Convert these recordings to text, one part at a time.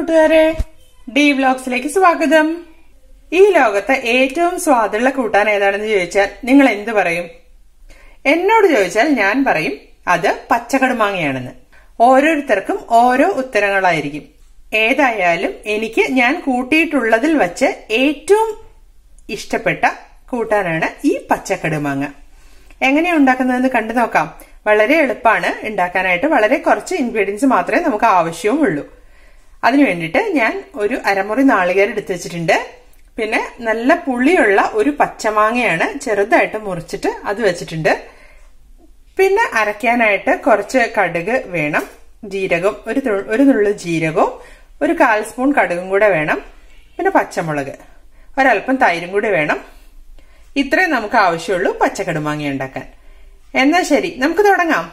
കൂട്ടുകാരെ ഡി വ്ലോഗ്സിലേക്ക് സ്വാഗതം ഈ ലോകത്തെ ഏറ്റവും സ്വാദുള്ള കൂട്ടാൻ ഏതാണെന്ന് ചോദിച്ചാൽ നിങ്ങൾ എന്ത് പറയും എന്നോട് ചോദിച്ചാൽ ഞാൻ പറയും അത് പച്ചക്കടുമാങ്ങയാണെന്ന് ഓരോരുത്തർക്കും ഓരോ ഉത്തരങ്ങളായിരിക്കും ഏതായാലും എനിക്ക് ഞാൻ കൂട്ടിയിട്ടുള്ളതിൽ വച്ച് ഏറ്റവും ഇഷ്ടപ്പെട്ട കൂട്ടാനാണ് ഈ പച്ചക്കടുമാങ്ങ എങ്ങനെയാ ഉണ്ടാക്കുന്നതെന്ന് കണ്ടു നോക്കാം വളരെ എളുപ്പമാണ് ഉണ്ടാക്കാനായിട്ട് വളരെ കുറച്ച് ഇൻഗ്രീഡിയൻസ് മാത്രമേ നമുക്ക് ആവശ്യവും ഉള്ളൂ അതിനു വേണ്ടിയിട്ട് ഞാൻ ഒരു അരമുറി നാളികേരം എടുത്തു വെച്ചിട്ടുണ്ട് പിന്നെ നല്ല പുളിയുള്ള ഒരു പച്ചമാങ്ങയാണ് ചെറുതായിട്ട് മുറിച്ചിട്ട് അത് വെച്ചിട്ടുണ്ട് പിന്നെ അരയ്ക്കാനായിട്ട് കുറച്ച് കടുക് വേണം ജീരകം ഒരു തു- ഒരു നുള്ളു ജീരകവും ഒരു കാൽ സ്പൂൺ കടുകും കൂടെ വേണം പിന്നെ പച്ചമുളക് ഒരല്പം തൈരും കൂടി വേണം ഇത്രയും നമുക്ക് ആവശ്യമുള്ളൂ പച്ചക്കടുമാങ്ങ ഉണ്ടാക്കാൻ എന്നാ ശരി നമുക്ക് തുടങ്ങാം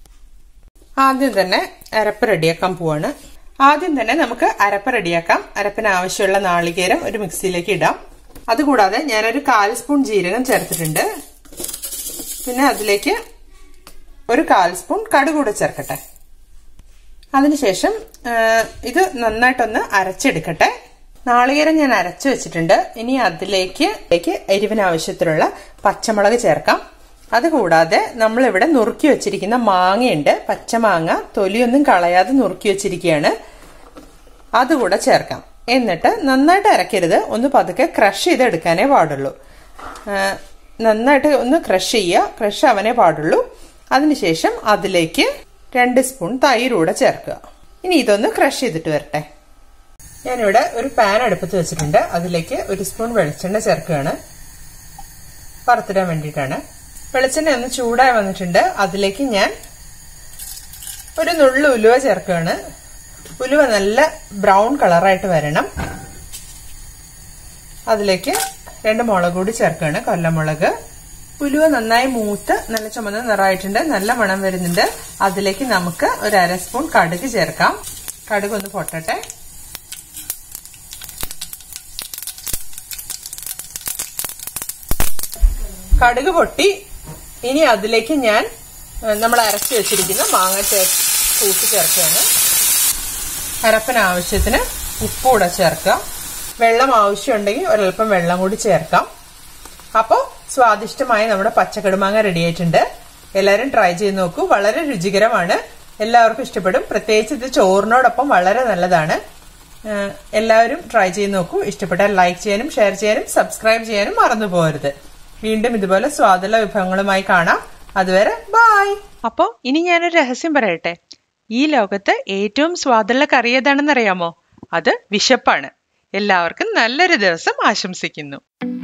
ആദ്യം തന്നെ അരപ്പ് റെഡിയാക്കാൻ പോവാണ് ആദ്യം തന്നെ നമുക്ക് അരപ്പ് റെഡിയാക്കാം അരപ്പിന് ആവശ്യമുള്ള നാളികേരം ഒരു മിക്സിയിലേക്ക് ഇടാം അതുകൂടാതെ ഞാനൊരു കാൽ സ്പൂൺ ജീരകം ചേർത്തിട്ടുണ്ട് പിന്നെ അതിലേക്ക് ഒരു കാൽ സ്പൂൺ കടുക് കൂടെ ചേർക്കട്ടെ അതിനുശേഷം ആ, ഇത് നന്നായിട്ടൊന്ന് അരച്ചെടുക്കട്ടെ നാളികേരം ഞാൻ അരച്ചു വെച്ചിട്ടുണ്ട് ഇനി അതിലേക്ക് ഇതിലേക്ക് എരിവിന് ആവശ്യത്തിലുള്ള പച്ചമുളക് ചേർക്കാം അതുകൂടാതെ നമ്മളിവിടെ നുറുക്കി വെച്ചിരിക്കുന്ന മാങ്ങയുണ്ട് പച്ചമാങ്ങ തൊലിയൊന്നും കളയാതെ നുറുക്കി വെച്ചിരിക്കുകയാണ് അതുകൂടെ ചേർക്കാം എന്നിട്ട് നന്നായിട്ട് അരക്കരുത് ഒന്ന് പതുക്കെ ക്രഷ് ചെയ്തെടുക്കാനേ പാടുള്ളൂ ആ, നന്നായിട്ട് ഒന്ന് ക്രഷ് ചെയ്യുക ക്രഷ് ആവാനേ പാടുള്ളൂ അതിനുശേഷം അതിലേക്ക് രണ്ട് സ്പൂൺ തൈര് കൂടെ ചേർക്കുക ഇനി ഇതൊന്ന് ക്രഷ് ചെയ്തിട്ട് വരട്ടെ ഞാനിവിടെ ഒരു പാൻ അടുപ്പത്ത് വെച്ചിട്ടുണ്ട് അതിലേക്ക് ഒരു സ്പൂൺ വെളിച്ചെണ്ണ ചേർക്കുകയാണ് വറുത്തിടാൻ വേണ്ടിയിട്ടാണ് വെളിച്ചെണ്ണ ഒന്ന് ചൂടായി വന്നിട്ടുണ്ട് അതിലേക്ക് ഞാൻ ഒരു നുള്ളു ഉലുവ ചേർക്കുകയാണ് ഉലുവ നല്ല ബ്രൗൺ കളറായിട്ട് വരണം അതിലേക്ക് രണ്ട് മുളക് കൂടി ചേർക്കുകയാണ് കൊല്ലമുളക് ഉലുവ നന്നായി മൂത്ത് നല്ല ചുമന്ന നിറമായിട്ടുണ്ട് നല്ല മണം വരുന്നുണ്ട് അതിലേക്ക് നമുക്ക് ഒരു അര സ്പൂൺ കടുക് ചേർക്കാം കടുക് ഒന്ന് പൊട്ടട്ടെ കടുക് പൊട്ടി ഇനി അതിലേക്ക് ഞാൻ ഏഹ്, നമ്മൾ അരച്ചു വെച്ചിരിക്കുന്ന മാങ്ങ ചേർ കൂട്ടി ചേർക്കുകയാണ് അരപ്പിന് ആവശ്യത്തിന് ഉപ്പ് കൂടെ ചേർക്കാം വെള്ളം ആവശ്യമുണ്ടെങ്കിൽ ഒരല്പം വെള്ളം കൂടി ചേർക്കാം അപ്പോൾ സ്വാദിഷ്ടമായ നമ്മുടെ പച്ചക്കടുമാങ്ങ റെഡി ആയിട്ടുണ്ട് എല്ലാവരും ട്രൈ ചെയ്ത് നോക്കൂ വളരെ രുചികരമാണ് എല്ലാവർക്കും ഇഷ്ടപ്പെടും പ്രത്യേകിച്ച് ഇത് ചോറിനോടൊപ്പം വളരെ നല്ലതാണ് ഏഹ് എല്ലാവരും ട്രൈ ചെയ്ത് നോക്കൂ ഇഷ്ടപ്പെട്ടാൽ ലൈക്ക് ചെയ്യാനും ഷെയർ ചെയ്യാനും സബ്സ്ക്രൈബ് ചെയ്യാനും മറന്നു പോകരുത് വീണ്ടും ഇതുപോലെ സ്വാദുള്ള വിഭവങ്ങളുമായി കാണാം അതുവരെ ബായ് അപ്പോ ഇനി ഞാനൊരു രഹസ്യം പറയട്ടെ ഈ ലോകത്ത് ഏറ്റവും സ്വാദുള്ള കറി ഏതാണെന്നറിയാമോ അത് വിശപ്പാണ് എല്ലാവർക്കും നല്ലൊരു ദിവസം ആശംസിക്കുന്നു